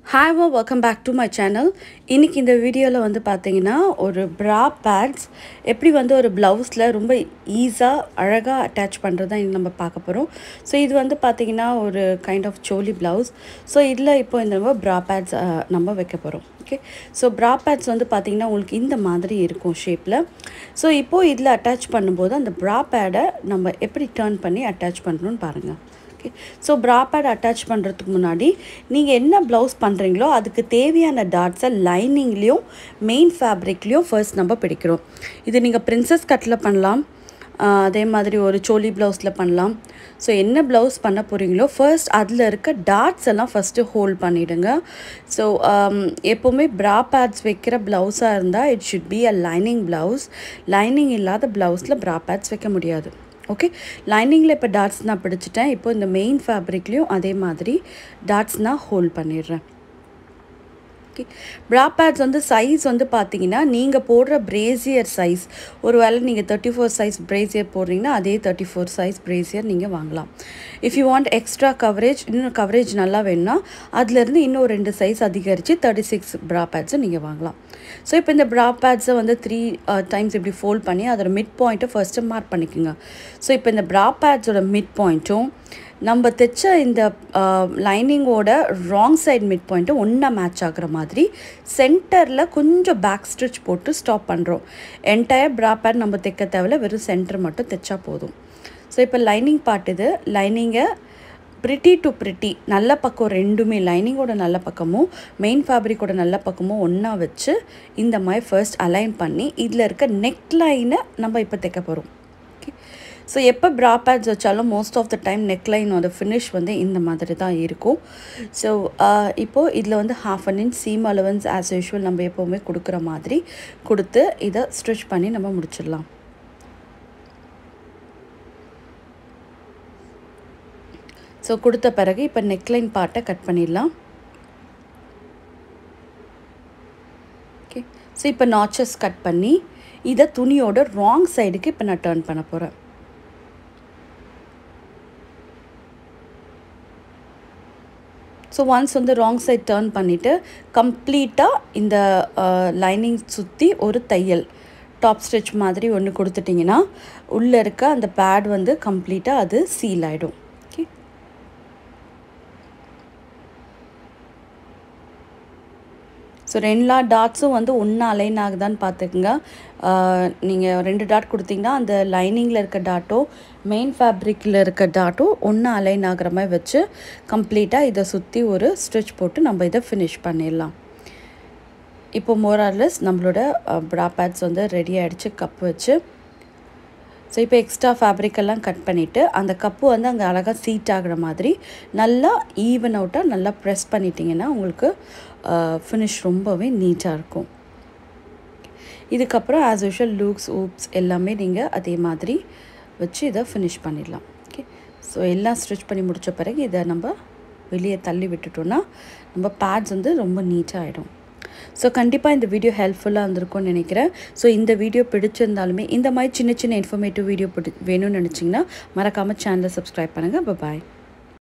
hi வா welcome back to my channel இன்றைக்கி இந்த வீடியோவில் வந்து பார்த்தீங்கன்னா ஒரு ப்ரா பேட்ஸ் எப்படி வந்து ஒரு ப்ளவுஸில் ரொம்ப ஈஸாக அழகாக அட்டாச் பண்ணுறது தான் நம்ம பார்க்க போகிறோம் ஸோ இது வந்து பார்த்தீங்கன்னா ஒரு kind of choli blouse so இதில் இப்போ இந்த ப்ரா பேட்ஸ் நம்ம வைக்க போகிறோம் ஓகே ஸோ ப்ரா பேட்ஸ் வந்து பார்த்திங்கன்னா உங்களுக்கு இந்த மாதிரி இருக்கும் ஷேப்பில் ஸோ இப்போது இதில் அட்டாச் பண்ணும்போது அந்த ப்ரா பேடை நம்ம எப்படி டேர்ன் பண்ணி அட்டாச் பண்ணுறோன்னு பாருங்கள் okay so bra pad attach பண்ணுறதுக்கு முன்னாடி நீங்கள் என்ன ப்ளவுஸ் பண்ணுறீங்களோ அதுக்கு தேவையான டாட்ஸை லைனிங்லேயும் மெயின் ஃபேப்ரிக்லேயும் ஃபர்ஸ்ட் நம்ம பிடிக்கிறோம் இது நீங்கள் பிரின்சஸ் கட்டில் பண்ணலாம் ஆஹ் அதே மாதிரி ஒரு சோலி ப்ளவுஸில் பண்ணலாம் ஸோ என்ன ப்ளவுஸ் பண்ண போகிறீங்களோ ஃபர்ஸ்ட் அதில் இருக்க டாட்ஸ் எல்லாம் ஃபஸ்ட்டு ஹோல்ட் பண்ணிவிடுங்க ஸோ எப்போவுமே ப்ரா பேட்ஸ் வைக்கிற ப்ளவுஸாக இருந்தால் it should be a lining blouse lining இல்லாத ப்ளவுஸில் ப்ரா பேட்ஸ் வைக்க முடியாது ஓகே லைனிங்கில் இப்போ டாட்ஸ் நான் பிடிச்சிட்டேன் இப்போ இந்த மெயின் ஃபேப்ரிக்லேயும் அதே மாதிரி டாட்ஸ் நான் ஹோல்ட் பண்ணிடுறேன் ஓகே ப்ரா பேட்ஸ் வந்து சைஸ் வந்து பார்த்தீங்கன்னா நீங்கள் போடுற பிரேசியர் சைஸ் ஒரு வேளை நீங்கள் தேர்ட்டி ஃபோர் சைஸ் பிரேசியர் போடுறீங்கன்னா அதே தேர்ட்டி ஃபோர் சைஸ் பிரேசியர் நீங்கள் வாங்கலாம் if you want extra coverage இன்னும் கவரேஜ் நல்லா வேணும்னா அதுலேருந்து இன்னும் ரெண்டு சைஸ் அதிகரித்து தேர்ட்டி சிக்ஸ் ப்ரா பேட்ஸை நீங்கள் வாங்கலாம் ஸோ இப்போ இந்த ப்ரா பேட்ஸை வந்து த்ரீ டைம்ஸ் இப்படி ஃபோல்ட் பண்ணி அதோட மிட் பாயிண்ட்டை ஃபஸ்ட்டு மார்க் பண்ணிக்கோங்க ஸோ இப்போ இந்த ப்ரா பேட்ஸோட மிட் பாயிண்ட்டும் நம்ம தைச்ச இந்த லைனிங்கோட ராங் சைட் மிட் பாயிண்ட்டு ஒன்றா மேட்ச் ஆகுற மாதிரி சென்டரில் கொஞ்சம் பேக் ஸ்டிச் போட்டு ஸ்டாப் பண்ணுறோம் என்டையர் ப்ரா பேட் நம்ம தைக்க தேவையில்ல வெறும் சென்டர் மட்டும் தைச்சா போதும் ஸோ இப்போ லைனிங் பார்ட் இது லைனிங்கை ப்ரிட்டி டு ப்ரிட்டி நல்ல பக்கம் ரெண்டுமே லைனிங்கோட நல்ல பக்கமும் மெயின் ஃபேப்ரிக்கோட நல்ல பக்கமும் ஒன்றா வச்சு இந்த மாதிரி ஃபர்ஸ்ட் அலைன் பண்ணி இதில் இருக்க நெக் லைனை நம்ம இப்போ தைக்க போகிறோம் ஓகே ஸோ எப்போ ப்ரா பேட்ஸ் வச்சாலும் மோஸ்ட் ஆஃப் த டைம் நெக்லைனோட ஃபினிஷ் வந்து இந்த மாதிரி தான் இருக்கும் ஸோ இப்போது இதில் வந்து half an inch seam allowance as usual நம்ம எப்போவுமே கொடுக்குற மாதிரி கொடுத்து இதை ஸ்ட்ரிச் பண்ணி நம்ம முடிச்சிடலாம் ஸோ கொடுத்த பிறகு இப்போ நெக்லைன் பார்ட்டை கட் பண்ணிடலாம் ஓகே ஸோ இப்போ நாச்சஸ் கட் பண்ணி இதை துணியோட ராங் சைடுக்கு இப்போ நான் டேர்ன் பண்ண போகிறேன் ஸோ ஒன்ஸ் வந்து ராங் சைட் டேர்ன் பண்ணிவிட்டு கம்ப்ளீட்டாக இந்த லைனிங் சுற்றி ஒரு தையல் டாப் ஸ்டிச் மாதிரி ஒன்று கொடுத்துட்டிங்கன்னா உள்ளே இருக்க அந்த பேட் வந்து கம்ப்ளீட்டாக அது சீல் ஆகிடும் ஓகே ஸோ ரெண்டு டாட்ஸும் வந்து ஒன்றா அலைன் ஆகுதான்னு பார்த்துக்குங்க நீங்கள் ரெண்டு டாட் கொடுத்தீங்கன்னா அந்த லைனிங்கில் இருக்க டாட்டோ மெயின் ஃபேப்ரிக்கில் இருக்க டாட்டோ ஒன்றா அலைன் ஆகிற மாதிரி வச்சு கம்ப்ளீட்டாக இதை சுற்றி ஒரு ஸ்டிச் போட்டு நம்ம இதை ஃபினிஷ் பண்ணிடலாம் இப்போ மோரார்லெஸ் நம்மளோட ப்ரா பேட்ஸ் வந்து ரெடி ஆகிடுச்சு கப் வச்சு ஸோ இப்போ எக்ஸ்ட்ரா ஃபேப்ரிக்கெல்லாம் கட் பண்ணிவிட்டு அந்த கப்பு வந்து அங்கே அழகாக சீட் ஆகிற மாதிரி நல்லா ஈவன் அவுட்டாக நல்லா ப்ரெஸ் பண்ணிட்டீங்கன்னா உங்களுக்கு ஃபினிஷ் ரொம்பவே நீட்டாக இருக்கும் இதுக்கப்புறம் ஆஸ் யூஷுவல் லூக்ஸ் ஊப்ஸ் எல்லாமே நீங்கள் அதே மாதிரி வச்சு இதை ஃபினிஷ் பண்ணிடலாம் ஓகே ஸோ எல்லாம் ஸ்டிச் பண்ணி முடித்த பிறகு இதை நம்ம வெளியே தள்ளி விட்டுட்டோன்னா நம்ம பேட்ஸ் வந்து ரொம்ப நீட்டாக ஆகிடும் ஸோ கண்டிப்பாக இந்த வீடியோ ஹெல்ப்ஃபுல்லாக இருந்திருக்கும்னு நினைக்கிறேன் ஸோ இந்த வீடியோ பிடிச்சிருந்தாலுமே இந்த மாதிரி சின்ன சின்ன இன்ஃபர்மேட்டிவ் வீடியோ பிடி வேணும்னு நினச்சிங்கன்னா மறக்காமல் சேனலை சப்ஸ்கிரைப் பண்ணுங்கள் பாய்